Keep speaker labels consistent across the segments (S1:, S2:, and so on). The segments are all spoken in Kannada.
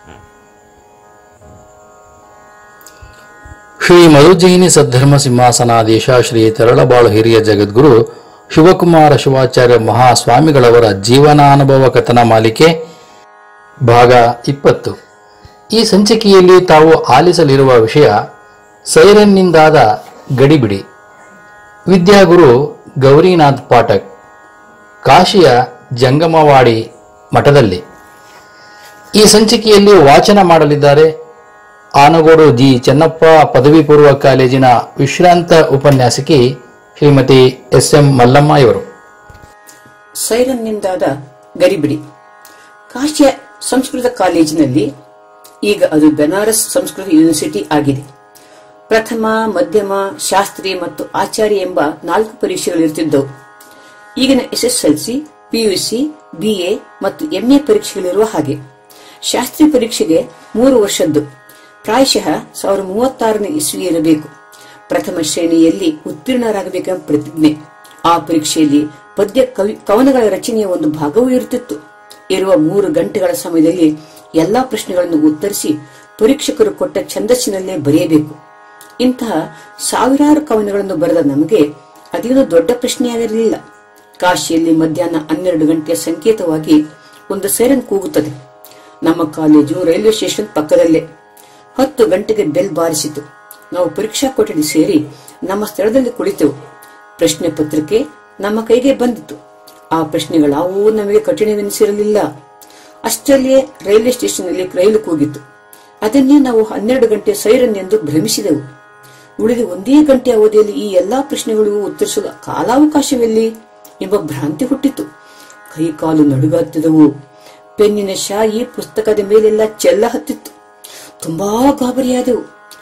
S1: ಶ್ರೀ ಮಧುಜೈನಿ ಸದ್ಧರ್ಮ ಸಿಂಹಾಸನಾಧೀಶ ಶ್ರೀ ತೆರಳಬಾಳು ಹಿರಿಯ ಜಗದ್ಗುರು ಶಿವಕುಮಾರ ಶಿವಾಚಾರ್ಯ ಮಹಾಸ್ವಾಮಿಗಳವರ ಜೀವನಾನುಭವ ಕಥನ ಮಾಲಿಕೆ ಭಾಗ ಇಪ್ಪತ್ತು ಈ ಸಂಚಿಕೆಯಲ್ಲಿ ತಾವು ಆಲಿಸಲಿರುವ ವಿಷಯ ಸೈರನ್ನಿಂದಾದ ಗಡಿಬಿಡಿ ವಿದ್ಯಾಗುರು ಗೌರಿನಾಥ್ ಪಾಠಕ್ ಕಾಶಿಯ ಜಂಗಮವಾಡಿ ಮಠದಲ್ಲಿ ಈ ಸಂಚಿಕೆಯಲ್ಲಿ ವಾಚನ ಮಾಡಲಿದ್ದಾರೆ ಆನಗೋಡು ಜಿ ಚೆನ್ನಪ್ಪ ಪದವಿ ಪೂರ್ವ ಕಾಲೇಜಿನ ವಿಶ್ರಾಂತ ಉಪನ್ಯಾಸಕಿ ಶ್ರೀಮತಿ ಎಸ್ ಎಂ ಮಲ್ಲಮ್ಮ ಇವರು
S2: ಸೈರನ್ನಿಂದಾದ ಗರಿಬಿಡಿ ಕಾಶಿಯ ಸಂಸ್ಕೃತ ಕಾಲೇಜಿನಲ್ಲಿ ಈಗ ಅದು ಬೆನಾರಸ್ ಸಂಸ್ಕೃತ ಯೂನಿವರ್ಸಿಟಿ ಆಗಿದೆ ಪ್ರಥಮ ಮಧ್ಯಮ ಶಾಸ್ತ್ರಿ ಮತ್ತು ಆಚಾರ್ಯ ಎಂಬ ನಾಲ್ಕು ಪರೀಕ್ಷೆಗಳಿರುತ್ತಿದ್ದವು ಈಗಿನ ಎಸ್ಎಸ್ಎಲ್ಸಿ ಪಿಯುಸಿ ಬಿಎ ಮತ್ತು ಎಂಎ ಪರೀಕ್ಷೆಗಳಿರುವ ಹಾಗೆ ಶಾಸ್ತ್ರಿ ಪರೀಕ್ಷೆಗೆ ಮೂರು ವರ್ಷದ್ದು ಪ್ರಾಯಶಃ ಸಾವಿರದ ಮೂವತ್ತಾರನೇ ಇಸ್ವಿ ಇರಬೇಕು ಪ್ರಥಮ ಶ್ರೇಣಿಯಲ್ಲಿ ಉತ್ತೀರ್ಣರಾಗಬೇಕೆಂಬ ಪ್ರತಿಜ್ಞೆ ಆ ಪರೀಕ್ಷೆಯಲ್ಲಿ ಪದ್ಯ ಕವಿ ಕವನಗಳ ರಚನೆಯ ಒಂದು ಭಾಗವೂ ಇರುತ್ತಿತ್ತು ಇರುವ ಮೂರು ಗಂಟೆಗಳ ಸಮಯದಲ್ಲಿ ಎಲ್ಲಾ ಪ್ರಶ್ನೆಗಳನ್ನು ಉತ್ತರಿಸಿ ಪರೀಕ್ಷಕರು ಕೊಟ್ಟ ಛಂದಸ್ಸಿನಲ್ಲೇ ಬರೆಯಬೇಕು ಇಂತಹ ಸಾವಿರಾರು ಕವನಗಳನ್ನು ಬರೆದ ನಮಗೆ ಅದೇನು ದೊಡ್ಡ ಪ್ರಶ್ನೆಯಾಗಿರಲಿಲ್ಲ ಕಾಶಿಯಲ್ಲಿ ಮಧ್ಯಾಹ್ನ ಹನ್ನೆರಡು ಗಂಟೆಯ ಸಂಕೇತವಾಗಿ ಒಂದು ಸೈರನ್ ಕೂಗುತ್ತದೆ ನಮ್ಮ ಕಾಲೇಜು ರೈಲ್ವೆ ಸ್ಟೇಷನ್ ಪಕ್ಕದಲ್ಲೇ ಹತ್ತು ಗಂಟೆಗೆ ಬೆಲ್ ಬಾರಿಸಿತು ನಾವು ಪರೀಕ್ಷಾ ಕೊಠಡಿ ಸೇರಿ ನಮ್ಮ ಸ್ಥಳದಲ್ಲಿ ಕುಳಿತೆವು ಪ್ರಶ್ನೆ ಪತ್ರಿಕೆ ನಮ್ಮ ಕೈಗೆ ಬಂದಿತು ಆ ಪ್ರಶ್ನೆಗಳಾವೂ ನಮಗೆ ಕಠಿಣವೆನಿಸಿರಲಿಲ್ಲ ಅಷ್ಟರಲ್ಲಿಯೇ ರೈಲ್ವೆ ಸ್ಟೇಷನ್ನಲ್ಲಿ ರೈಲು ಕೂಗಿತು ಅದನ್ನೇ ನಾವು ಹನ್ನೆರಡು ಗಂಟೆ ಸೈರನ್ ಎಂದು ಭ್ರಮಿಸಿದೆವು ಉಳಿದ ಒಂದೇ ಗಂಟೆ ಅವಧಿಯಲ್ಲಿ ಈ ಎಲ್ಲಾ ಪ್ರಶ್ನೆಗಳಿಗೂ ಉತ್ತರಿಸಲು ಕಾಲಾವಕಾಶವೆಲ್ಲಿ ಎಂಬ ಭ್ರಾಂತಿ ಹುಟ್ಟಿತು ಕೈ ಕಾಲು ನಡುಗಾತ್ತಿದವು ಪೆನ್ನಿನ ಶಾಯಿ ಪುಸ್ತಕದ ಮೇಲೆಲ್ಲ ಚೆಲ್ಲ ಹತ್ತಿತ್ತು ತುಂಬಾ ಗಾಬರಿಯಾದೆವು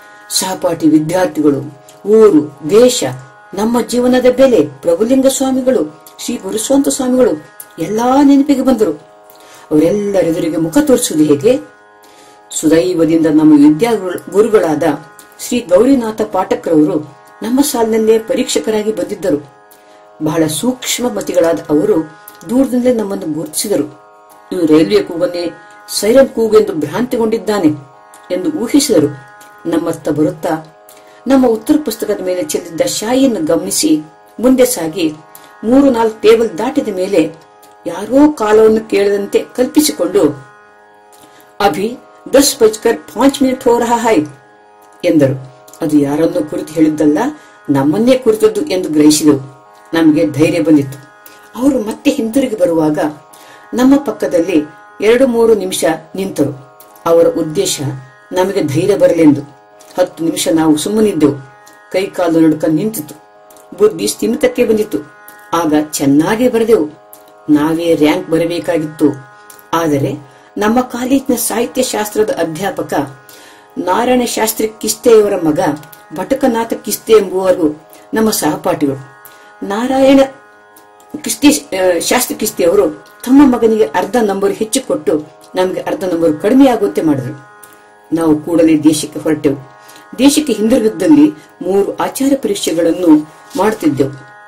S2: ಸಹಪಾಠಿ ವಿದ್ಯಾರ್ಥಿಗಳು ಊರು ದೇಶ ನಮ್ಮ ಜೀವನದ ಬೆಲೆ ಪ್ರಭುಲಿಂಗ ಸ್ವಾಮಿಗಳು ಶ್ರೀ ಗುರುಸ್ವಂತ ಸ್ವಾಮಿಗಳು ಎಲ್ಲಾ ನೆನಪಿಗೆ ಬಂದರು ಅವರೆಲ್ಲರೆದುರಿಗೆ ಮುಖ ತೋರಿಸುವುದು ಹೇಗೆ ಸುದೈವದಿಂದ ನಮ್ಮ ವಿದ್ಯಾ ಗುರುಗಳಾದ ಶ್ರೀ ಗೌರಿನಾಥ ಪಾಠಕ್ರವರು ನಮ್ಮ ಸಾಲಿನಲ್ಲೇ ಪರೀಕ್ಷಕರಾಗಿ ಬಂದಿದ್ದರು ಬಹಳ ಸೂಕ್ಷ್ಮ ಮತಿಗಳಾದ ಅವರು ದೂರದಿಂದಲೇ ನಮ್ಮನ್ನು ಗುರುತಿಸಿದರು ಇವು ರೈಲ್ವೆ ಕೂಗನ್ನೇ ಸೈರನ್ ಕೂಗು ಎಂದು ಭ್ರಾಂತಿಗೊಂಡಿದ್ದಾನೆ ಎಂದು ಊಹಿಸಿದರು ನಮ್ಮತ್ತ ಬರುತ್ತಾ ನಮ್ಮ ಉತ್ತರ ಪುಸ್ತಕದ ಮೇಲೆ ಚೆಲ್ಲಿದ್ದ ಶಾಯಿಯನ್ನು ಗಮನಿಸಿ ಮುಂದೆ ಸಾಗಿ ಮೂರು ನಾಲ್ಕು ಟೇಬಲ್ ದಾಟಿದ ಮೇಲೆ ಯಾರೋ ಕಾಲವನ್ನು ಕೇಳದಂತೆ ಕಲ್ಪಿಸಿಕೊಂಡು ಅಭಿ ದಸ್ ಬಜ್ಕರ್ ಪಾಂಚ್ ಮಿನಿಟ್ ಹೋ ರಹಾ ಹೈ ಎಂದರು ಅದು ಯಾರನ್ನು ಕುರಿತು ಹೇಳಿದ್ದಲ್ಲ ನಮ್ಮನ್ನೇ ಕುರಿತದ್ದು ಎಂದು ಗ್ರಹಿಸಿದೆವು ನಮಗೆ ಧೈರ್ಯ ಬಂದಿತ್ತು ಅವರು ಮತ್ತೆ ಹಿಂತಿರುಗಿ ಬರುವಾಗ ನಮ್ಮ ಪಕ್ಕದಲ್ಲಿ ಎರಡು ಮೂರು ನಿಮಿಷ ನಿಂತರು ಅವರ ಉದ್ದೇಶ ನಮಗೆ ಧೈರ್ಯ ಬರಲೆಂದು ಹತ್ತು ನಿಮಿಷ ನಾವು ಸುಮ್ಮನಿದ್ದೆವು ಕೈ ಕಾಲು ನಡುಕ ನಿಂತಿತು ಬುದ್ಧಿ ಸ್ಥಿಮಿತಕ್ಕೆ ಬಂದಿತ್ತು ಆಗ ಚೆನ್ನಾಗಿ ಬರೆದೆವು ನಾವೇ ರ್ಯಾಂಕ್ ಬರಬೇಕಾಗಿತ್ತು ಆದರೆ ನಮ್ಮ ಕಾಲೇಜಿನ ಸಾಹಿತ್ಯ ಶಾಸ್ತ್ರದ ಅಧ್ಯಾಪಕ ನಾರಾಯಣ ಶಾಸ್ತ್ರಿ ಕಿಸ್ತೆಯವರ ಮಗ ಭಟಕನಾಥ ಕಿಸ್ತೆ ಎಂಬುವರು ನಮ್ಮ ಸಹಪಾಠಿಗಳು ನಾರಾಯಣ ಕಿಸ್ತಿ ಶಾಸ್ತ್ರಿ ಕಿಸ್ತಿ ಅವರು ತಮ್ಮ ಮಗನಿಗೆ ಅರ್ಧ ನಂಬರ್ ಹೆಚ್ಚು ಕೊಟ್ಟು ನಮಗೆ ಅರ್ಧ ನಂಬರ್ ಕಡಿಮೆ ಆಗುವಂತೆ ಮಾಡಿದ್ರು ನಾವು ಕೂಡಲೇ ದೇಶಕ್ಕೆ ಹೊರಟೆವು ದೇಶಕ್ಕೆ ಹಿಂದಿರುಗಿದ್ದಲ್ಲಿ ಮೂರು ಆಚಾರ್ಯ ಪರೀಕ್ಷೆಗಳನ್ನು ಮಾಡುತ್ತಿದ್ದೆವು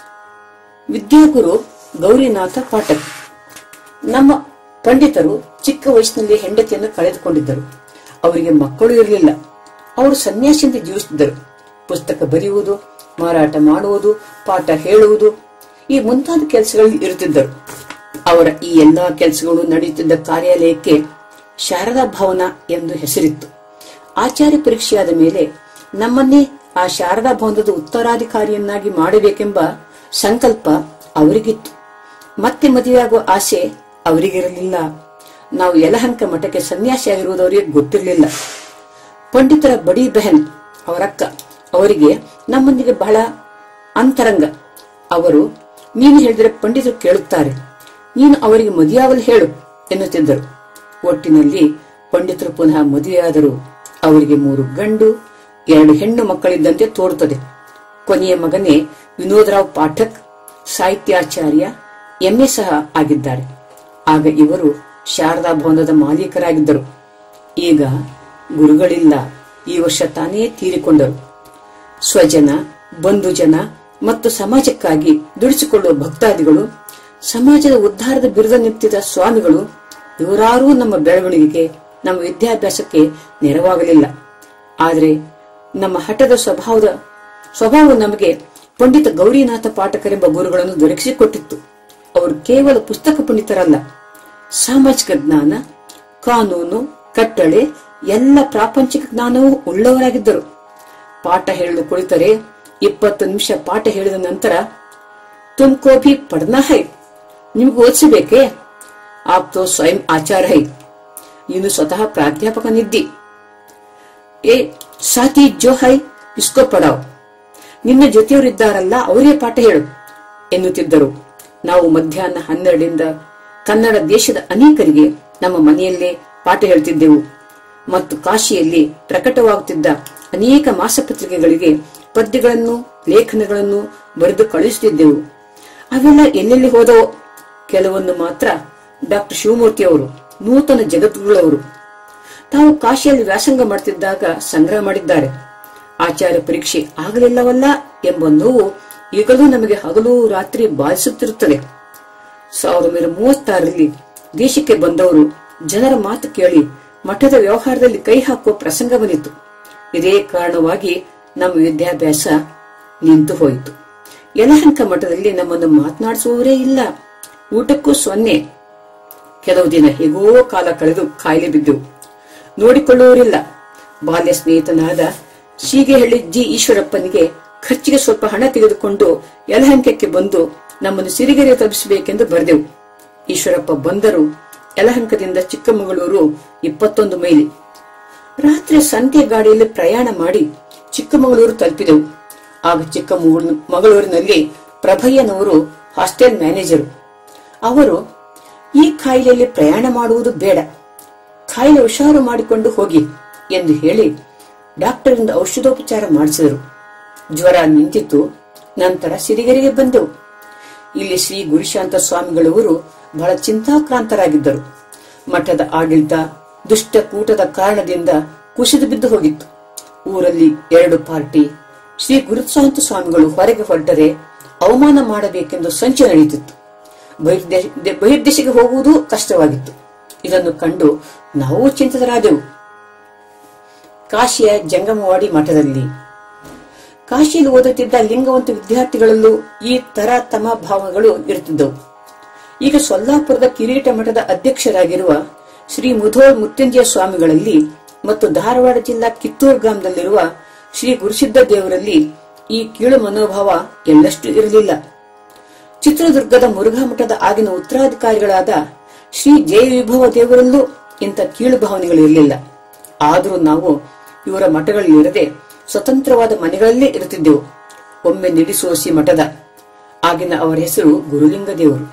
S2: ವಿದ್ಯಾಗುರು ಗೌರಿನಾಥ ಪಾಠಕ್ ನಮ್ಮ ಪಂಡಿತರು ಚಿಕ್ಕ ವಯಸ್ಸಿನಲ್ಲಿ ಹೆಂಡತಿಯನ್ನು ಕಳೆದುಕೊಂಡಿದ್ದರು ಅವರಿಗೆ ಮಕ್ಕಳು ಇರಲಿಲ್ಲ ಅವರು ಸನ್ಯಾಸಿಯಿಂದ ಜೀವಿಸುತ್ತಿದ್ದರು ಪುಸ್ತಕ ಬರೆಯುವುದು ಮಾರಾಟ ಮಾಡುವುದು ಪಾಠ ಹೇಳುವುದು ಈ ಮುಂತಾದ ಕೆಲಸಗಳಲ್ಲಿ ಇರುತ್ತಿದ್ದರು ಅವರ ಈ ಎಲ್ಲಾ ಕೆಲಸಗಳು ನಡೆಯುತ್ತಿದ್ದ ಕಾರ್ಯಾಲಯಕ್ಕೆ ಶಾರದಾ ಭವನ ಎಂದು ಹೆಸರಿತ್ತು ಆಚಾರ್ಯ ಪರೀಕ್ಷೆಯಾದ ಮೇಲೆ ನಮ್ಮನ್ನೇ ಆ ಶಾರದಾ ಭವನದ ಉತ್ತರಾಧಿಕಾರಿಯನ್ನಾಗಿ ಮಾಡಬೇಕೆಂಬ ಸಂಕಲ್ಪ ಅವರಿಗಿತ್ತು ಮತ್ತೆ ಮದುವೆಯಾಗುವ ಆಸೆ ಅವರಿಗಿರಲಿಲ್ಲ ನಾವು ಯಲಹಂಕ ಮಠಕ್ಕೆ ಸನ್ಯಾಸಿಯಾಗಿರುವುದು ಅವರಿಗೆ ಗೊತ್ತಿರಲಿಲ್ಲ ಪಂಡಿತರ ಬಡಿ ಬೆಹನ್ ಅವರಕ್ಕ ಅವರಿಗೆ ನಮ್ಮೊಂದಿಗೆ ಬಹಳ ಅಂತರಂಗ ಅವರು ನೀನು ಹೇಳಿದರೆ ಪಂಡಿತರು ಕೇಳುತ್ತಾರೆ ನೀನು ಅವರಿಗೆ ಮದುವೆಯಾಗಲು ಹೇಳು ಎನ್ನುತ್ತಿದ್ದರು ಒಟ್ಟಿನಲ್ಲಿ ಪಂಡಿತರು ಪುನಃ ಮದುವೆಯಾದರು ಅವರಿಗೆ ಮೂರು ಗಂಡು ಎರಡು ಹೆಣ್ಣು ಮಕ್ಕಳಿದ್ದಂತೆ ತೋರುತ್ತದೆ ಕೊನೆಯ ಮಗನೇ ವಿನೋದರಾವ್ ಪಾಠಕ್ ಸಾಹಿತ್ಯಾಚಾರ್ಯ ಎಂಎ ಸಹ ಆಗಿದ್ದಾರೆ ಆಗ ಇವರು ಶಾರದಾ ಭವನದ ಮಾಲೀಕರಾಗಿದ್ದರು ಈಗ ಗುರುಗಳಿಲ್ಲ ಈ ವರ್ಷ ತಾನೇ ತೀರಿಕೊಂಡರು ಸ್ವಜನ ಬಂಧುಜನ ಮತ್ತು ಸಮಾಜಕ್ಕಾಗಿ ದುಡಿಸಿಕೊಳ್ಳುವ ಭಕ್ತಾದಿಗಳು ಸಮಾಜದ ಉದ್ಧಾರದ ಬಿರುದ ನಿಂತಿದ್ದ ಸ್ವಾಮಿಗಳು ಇವರಾರೂ ನಮ್ಮ ಬೆಳವಣಿಗೆಗೆ ನಮ್ಮ ವಿದ್ಯಾಭ್ಯಾಸಕ್ಕೆ ನೆರವಾಗಲಿಲ್ಲ ಆದರೆ ನಮ್ಮ ಹಠದ ಸ್ವಭಾವದ ಸ್ವಭಾವ ನಮಗೆ ಪಂಡಿತ ಗೌರಿನಾಥ ಪಾಠಕರೆಂಬ ಗುರುಗಳನ್ನು ದೊರಕಿಸಿಕೊಟ್ಟಿತ್ತು ಅವರು ಕೇವಲ ಪುಸ್ತಕ ಪಂಡಿತರಲ್ಲ ಸಾಮಾಜಿಕ ಜ್ಞಾನ ಕಾನೂನು ಕಟ್ಟಳೆ ಎಲ್ಲ ಪ್ರಾಪಂಚಿಕ ಜ್ಞಾನವೂ ಉಳ್ಳವರಾಗಿದ್ದರು ಪಾಠ ಹೇಳಲು ಕುಳಿತರೆ ಇಪ್ಪತ್ತು ನಿಮಿಷ ಪಾಠ ಹೇಳಿದ ನಂತರ ತುಮ್ಕೋ ಭಿ ಪಡ್ನಾ ಹೈ ನಿಮ್ಗೆ ಓದಿಸಬೇಕೇ ಆಪ್ ತೋ ಸ್ವಯಂ ಆಚಾರ ಹೈ ನೀನು ಸ್ವತಃ ಪ್ರಾಧ್ಯಾಪಕನಿದ್ದಿ ಏ ಸಾಥಿ ಜೋ ಹೈ ಇಸ್ಕೋ ಪಡಾವ್ ನಿನ್ನ ಜೊತೆಯವರಿದ್ದಾರಲ್ಲ ಅವರೇ ಪಾಠ ಹೇಳು ಎನ್ನುತ್ತಿದ್ದರು ನಾವು ಮಧ್ಯಾಹ್ನ ಹನ್ನೆರಡರಿಂದ ಕನ್ನಡ ದೇಶದ ಅನೇಕರಿಗೆ ನಮ್ಮ ಮನೆಯಲ್ಲೇ ಪಾಠ ಹೇಳ್ತಿದ್ದೆವು ಮತ್ತು ಕಾಶಿಯಲ್ಲಿ ಪ್ರಕಟವಾಗುತ್ತಿದ್ದ ಅನೇಕ ಮಾಸಪತ್ರಿಕೆಗಳಿಗೆ ಪದ್ಯಗಳನ್ನು ಲೇಖನಗಳನ್ನು ಬರೆದು ಕಳುಹಿಸುತ್ತಿದ್ದೆವು ಅವೆಲ್ಲ ಎಲ್ಲೆಲ್ಲಿ ಹೋದವೋ ಕೆಲವನ್ನು ಮಾತ್ರ ಡಾಕ್ಟರ್ ಶಿವಮೂರ್ತಿ ಅವರು ನೂತನ ಜಗದ್ಗುರುಳವರು ತಾವು ಕಾಶಿಯಲ್ಲಿ ವ್ಯಾಸಂಗ ಮಾಡುತ್ತಿದ್ದಾಗ ಸಂಗ್ರಹ ಮಾಡಿದ್ದಾರೆ ಆಚಾರ್ಯ ಪರೀಕ್ಷೆ ಆಗಲಿಲ್ಲವಲ್ಲ ಎಂಬ ನೋವು ಈಗಲೂ ನಮಗೆ ಹಗಲು ರಾತ್ರಿ ಬಾಧಿಸುತ್ತಿರುತ್ತದೆ ಸಾವಿರದ ಒಂಬೈನೂರ ಮೂವತ್ತಾರರಲ್ಲಿ ದೇಶಕ್ಕೆ ಬಂದವರು ಜನರ ಮಾತು ಕೇಳಿ ಮಠದ ವ್ಯವಹಾರದಲ್ಲಿ ಕೈ ಹಾಕುವ ಪ್ರಸಂಗ ಬಂದಿತ್ತು ಇದೇ ಕಾರಣವಾಗಿ ನಮ್ಮ ವಿದ್ಯಾಭ್ಯಾಸ ನಿಂತು ಹೋಯಿತು ಯಲಹಂಕ ಮಠದಲ್ಲಿ ನಮ್ಮನ್ನು ಮಾತನಾಡಿಸುವವರೇ ಇಲ್ಲ ಊಟಕ್ಕೂ ಸೊನ್ನೆ ಕೆಲವು ದಿನ ಹೇಗೋ ಕಾಲ ಕಳೆದು ಕಾಯಿಲೆ ಬಿದ್ದೆವು ನೋಡಿಕೊಳ್ಳುವವರಿಲ್ಲ ಬಾಲ್ಯ ಸ್ನೇಹಿತನಾದ ಶೀಗೆಹಳ್ಳಿ ಜಿ ಈಶ್ವರಪ್ಪನಿಗೆ ಖರ್ಚಿಗೆ ಸ್ವಲ್ಪ ಹಣ ತೆಗೆದುಕೊಂಡು ಯಲಹಂಕಕ್ಕೆ ಬಂದು ನಮ್ಮನ್ನು ಸಿರಿಗೆರೆ ತಲುಪಿಸಬೇಕೆಂದು ಬರೆದೆವು ಈಶ್ವರಪ್ಪ ಬಂದರು ಯಲಹಂಕದಿಂದ ಚಿಕ್ಕಮಗಳೂರು ಇಪ್ಪತ್ತೊಂದು ಮೈಲಿ ರಾತ್ರಿ ಸಂತೆ ಗಾಡಿಯಲ್ಲಿ ಪ್ರಯಾಣ ಮಾಡಿ ಚಿಕ್ಕಮಗಳೂರು ತಲುಪಿದೆವು ಆಗ ಚಿಕ್ಕಮಗಳೂರು ಮಗಳೂರಿನಲ್ಲಿ ಪ್ರಭಯ್ಯನವರು ಹಾಸ್ಟೆಲ್ ಮ್ಯಾನೇಜರು ಅವರು ಈ ಕಾಯಿಲೆಯಲ್ಲಿ ಪ್ರಯಾಣ ಮಾಡುವುದು ಬೇಡ ಕಾಯಿಲೆ ಹುಷಾರು ಮಾಡಿಕೊಂಡು ಹೋಗಿ ಎಂದು ಹೇಳಿ ಡಾಕ್ಟರಿಂದ ಔಷಧೋಪಚಾರ ಮಾಡಿಸಿದರು ಜ್ವರ ನಿಂತಿತ್ತು ನಂತರ ಸಿರಿಗೆರೆಗೆ ಬಂದೆವು ಇಲ್ಲಿ ಶ್ರೀ ಗುರುಶಾಂತ ಸ್ವಾಮಿಗಳವರು ಬಹಳ ಚಿಂತಾಕ್ರಾಂತರಾಗಿದ್ದರು ಮಠದ ಆಡಳಿತ ದುಷ್ಟ ಕೂಟದ ಕಾರಣದಿಂದ ಕುಸಿದು ಬಿದ್ದು ಹೋಗಿತ್ತು ಊರಲ್ಲಿ ಎರಡು ಪಾರ್ಟಿ ಶ್ರೀ ಗುರುಶಾಂತ ಸ್ವಾಮಿಗಳು ಹೊರಗೆ ಹೊರಟರೆ ಅವಮಾನ ಮಾಡಬೇಕೆಂದು ಸಂಚು ನಡೆಯುತ್ತಿತ್ತು ಬಹಿರ್ದೇಶ ಬಹಿರ್ದೇಶಕ್ಕೆ ಹೋಗುವುದು ಕಷ್ಟವಾಗಿತ್ತು ಇದನ್ನು ಕಂಡು ನಾವು ಚಿಂತಿತರಾದೆವು ಕಾಶಿಯ ಜಂಗಮವಾಡಿ ಮಠದಲ್ಲಿ ಕಾಶಿಯಲ್ಲಿ ಓದುತ್ತಿದ್ದ ಲಿಂಗವಂತ ವಿದ್ಯಾರ್ಥಿಗಳಲ್ಲೂ ಈ ತರ ತಮ ಭಾವಗಳು ಇರುತ್ತಿದ್ದವು ಈಗ ಸೊಲ್ಲಾಪುರದ ಕಿರೀಟ ಮಠದ ಅಧ್ಯಕ್ಷರಾಗಿರುವ ಶ್ರೀ ಮುಧೋಳ್ ಮುತ್ತಂಜಯ ಸ್ವಾಮಿಗಳಲ್ಲಿ ಮತ್ತು ಧಾರವಾಡ ಜಿಲ್ಲಾ ಕಿತ್ತೂರು ಗ್ರಾಮದಲ್ಲಿರುವ ಶ್ರೀ ಗುರುಸಿದ್ಧ ದೇವರಲ್ಲಿ ಈ ಕೀಳು ಮನೋಭಾವ ಎಳ್ಳಷ್ಟು ಇರಲಿಲ್ಲ ಚಿತ್ರದುರ್ಗದ ಮುರುಘಾ ಮಠದ ಆಗಿನ ಉತ್ತರಾಧಿಕಾರಿಗಳಾದ ಶ್ರೀ ಜಯ ವಿಭವ ದೇವರಲ್ಲೂ ಇಂಥ ಕೀಳು ಭಾವನೆಗಳಿರಲಿಲ್ಲ ಆದರೂ ನಾವು ಇವರ ಮಠಗಳಲ್ಲಿರದೆ ಸ್ವತಂತ್ರವಾದ ಮನೆಗಳಲ್ಲೇ ಇರುತ್ತಿದ್ದೆವು ಒಮ್ಮೆ ನಿಡಿಸೋಸಿ ಮಠದ ಆಗಿನ ಅವರ ಹೆಸರು ಗುರುಲಿಂಗ ದೇವರು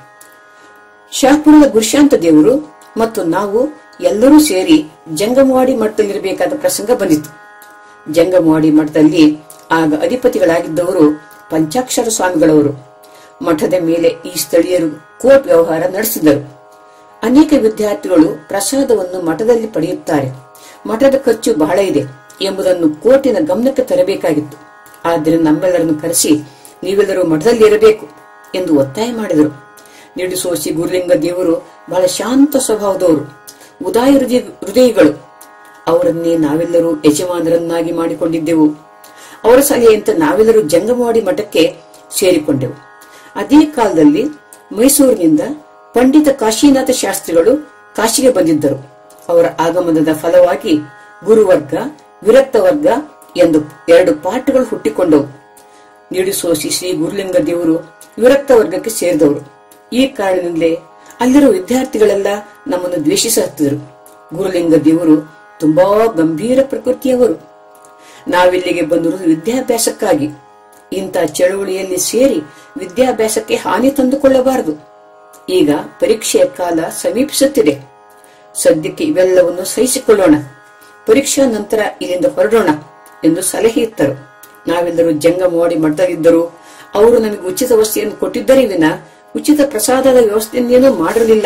S2: ಶಾಪುರದ ಗುರುಶಾಂತ ದೇವರು ಮತ್ತು ನಾವು ಎಲ್ಲರೂ ಸೇರಿ ಜಂಗಮವಾಡಿ ಮಠದಲ್ಲಿರಬೇಕಾದ ಪ್ರಸಂಗ ಬಂದಿತ್ತು ಜಂಗಮವಾಡಿ ಮಠದಲ್ಲಿ ಆಗ ಅಧಿಪತಿಗಳಾಗಿದ್ದವರು ಪಂಚಾಕ್ಷರ ಸ್ವಾಮಿಗಳವರು ಮಠದ ಮೇಲೆ ಈ ಸ್ಥಳೀಯರು ಕೋರ್ಟ್ ವ್ಯವಹಾರ ನಡೆಸಿದರು ಅನೇಕ ವಿದ್ಯಾರ್ಥಿಗಳು ಪ್ರಸಾದವನ್ನು ಮಠದಲ್ಲಿ ಪಡೆಯುತ್ತಾರೆ ಮಠದ ಖರ್ಚು ಬಹಳ ಇದೆ ಎಂಬುದನ್ನು ಕೋರ್ಟಿನ ಗಮನಕ್ಕೆ ತರಬೇಕಾಗಿತ್ತು ಆದ್ದರಿಂದ ನಮ್ಮೆಲ್ಲರನ್ನು ಕರೆಸಿ ನೀವೆಲ್ಲರೂ ಮಠದಲ್ಲಿ ಇರಬೇಕು ಎಂದು ಒತ್ತಾಯ ಮಾಡಿದರು ನಿಡಿಸೋಸಿ ಗುರುಲಿಂಗ ದೇವರು ಬಹಳ ಶಾಂತ ಸ್ವಭಾವದವರು ಉದಾಯ ಹೃದಯ ಹೃದಯಗಳು ಅವರನ್ನೇ ನಾವೆಲ್ಲರೂ ಯಜಮಾನರನ್ನಾಗಿ ಮಾಡಿಕೊಂಡಿದ್ದೆವು ಅವರ ಸಲಹೆಯಂತೆ ನಾವೆಲ್ಲರೂ ಜಂಗಮವಾಡಿ ಮಠಕ್ಕೆ ಸೇರಿಕೊಂಡೆವು ಅದೇ ಕಾಲದಲ್ಲಿ ಮೈಸೂರಿನಿಂದ ಪಂಡಿತ ಕಾಶಿನಾಥ ಶಾಸ್ತ್ರಿಗಳು ಕಾಶಿಗೆ ಬಂದಿದ್ದರು ಅವರ ಆಗಮನದ ಫಲವಾಗಿ ಗುರುವರ್ಗ ವಿರಕ್ತ ವರ್ಗ ಎಂದು ಎರಡು ಪಾಠಗಳು ಹುಟ್ಟಿಕೊಂಡವು ನಿಡಿಸೋಸಿ ಶ್ರೀ ಗುರುಲಿಂಗ ದೇವರು ವಿರಕ್ತ ವರ್ಗಕ್ಕೆ ಸೇರಿದವರು ಈ ಕಾರಣದಿಂದಲೇ ಅಲ್ಲಿರುವ ವಿದ್ಯಾರ್ಥಿಗಳೆಲ್ಲ ನಮ್ಮನ್ನು ದ್ವೇಷಿಸುತ್ತಿದ್ದರು ಗುರುಲಿಂಗ ದೇವರು ತುಂಬಾ ಗಂಭೀರ ಪ್ರಕೃತಿಯವರು ನಾವಿಲ್ಲಿಗೆ ಬಂದಿರುವುದು ವಿದ್ಯಾಭ್ಯಾಸಕ್ಕಾಗಿ ಇಂಥ ಚಳುವಳಿಯಲ್ಲಿ ಸೇರಿ ವಿದ್ಯಾಭ್ಯಾಸಕ್ಕೆ ಹಾನಿ ತಂದುಕೊಳ್ಳಬಾರದು ಈಗ ಪರೀಕ್ಷೆಯ ಕಾಲ ಸಮೀಪಿಸುತ್ತಿದೆ ಸದ್ಯಕ್ಕೆ ಇವೆಲ್ಲವನ್ನು ಸಹಿಸಿಕೊಳ್ಳೋಣ ಪರೀಕ್ಷಾ ನಂತರ ಇಲ್ಲಿಂದ ಹೊರಡೋಣ ಎಂದು ಸಲಹೆ ಇತ್ತರು ನಾವೆಲ್ಲರೂ ಜಂಗಮವಾಡಿ ಮಠದಲ್ಲಿದ್ದರು ಅವರು ನಮಗೆ ಉಚಿತ ವಸತಿಯನ್ನು ಕೊಟ್ಟಿದ್ದರೆ ವಿನ ಉಚಿತ ಪ್ರಸಾದದ ವ್ಯವಸ್ಥೆಯನ್ನೇನೂ ಮಾಡಿರಲಿಲ್ಲ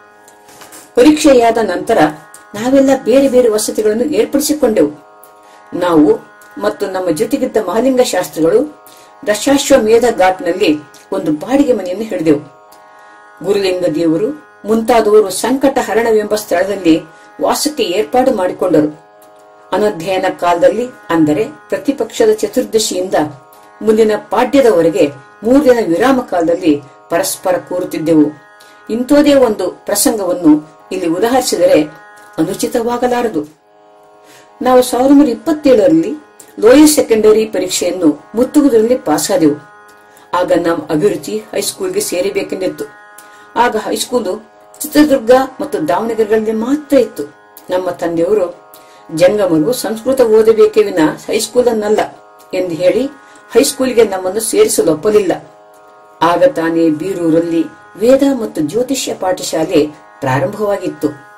S2: ಪರೀಕ್ಷೆಯಾದ ನಂತರ ನಾವೆಲ್ಲ ಬೇರೆ ಬೇರೆ ವಸತಿಗಳನ್ನು ಏರ್ಪಡಿಸಿಕೊಂಡೆವು ನಾವು ಮತ್ತು ನಮ್ಮ ಜೊತೆಗಿದ್ದ ಮಹಾಲಿಂಗ ಶಾಸ್ತ್ರಿಗಳು ದಶಾಶ್ವಮೇಧ ಘಾಟ್ನಲ್ಲಿ ಒಂದು ಬಾಡಿಗೆ ಮನೆಯನ್ನು ಹಿಡಿದೆವು ಗುರುಲಿಂಗ ದೇವರು ಮುಂತಾದವರು ಸಂಕಟ ಹರಣವೆಂಬ ಸ್ಥಳದಲ್ಲಿ ವಾಸಕ್ಕೆ ಏರ್ಪಾಡು ಮಾಡಿಕೊಂಡರು ಅನಧ್ಯಯನ ಕಾಲದಲ್ಲಿ ಅಂದರೆ ಪ್ರತಿಪಕ್ಷದ ಚತುರ್ದಶಿಯಿಂದ ಮುಂದಿನ ಪಾಡ್ಯದವರೆಗೆ ಮೂರು ದಿನ ವಿರಾಮ ಕಾಲದಲ್ಲಿ ಪರಸ್ಪರ ಕೂರುತ್ತಿದ್ದೆವು ಇಂಥದೇ ಒಂದು ಪ್ರಸಂಗವನ್ನು ಇಲ್ಲಿ ಉದಾಹರಿಸಿದರೆ ಅನುಚಿತವಾಗಲಾರದು ನಾವು ಸಾವಿರದ ಒಂಬೈನೂರ ಇಪ್ಪತ್ತೇಳರಲ್ಲಿ ಲೋಯರ್ ಸೆಕೆಂಡರಿ ಪರೀಕ್ಷೆಯನ್ನು ಮುತ್ತುಗುದರಲ್ಲಿ ಪಾಸಾದೆವು ಆಗ ನಮ್ಮ ಅಭಿರುಚಿ ಹೈಸ್ಕೂಲ್ಗೆ ಸೇರಬೇಕೆಂದಿತ್ತು ಆಗ ಹೈಸ್ಕೂಲು ಚಿತ್ರದುರ್ಗ ಮತ್ತು ದಾವಣಗೆರೆಗಳಲ್ಲಿ ಮಾತ್ರ ಇತ್ತು ನಮ್ಮ ತಂದೆಯವರು ಜಂಗಮರು ಸಂಸ್ಕೃತ ಓದಬೇಕೇ ವಿನ ಹೈಸ್ಕೂಲ್ ಅನ್ನಲ್ಲ ಎಂದು ಹೇಳಿ ಹೈಸ್ಕೂಲ್ಗೆ ನಮ್ಮನ್ನು ಸೇರಿಸಲು ಒಪ್ಪಲಿಲ್ಲ ಆಗ ತಾನೇ ಬೀರೂರಲ್ಲಿ ವೇದ ಮತ್ತು ಜ್ಯೋತಿಷ್ಯ ಪಾಠಶಾಲೆ ಪ್ರಾರಂಭವಾಗಿತ್ತು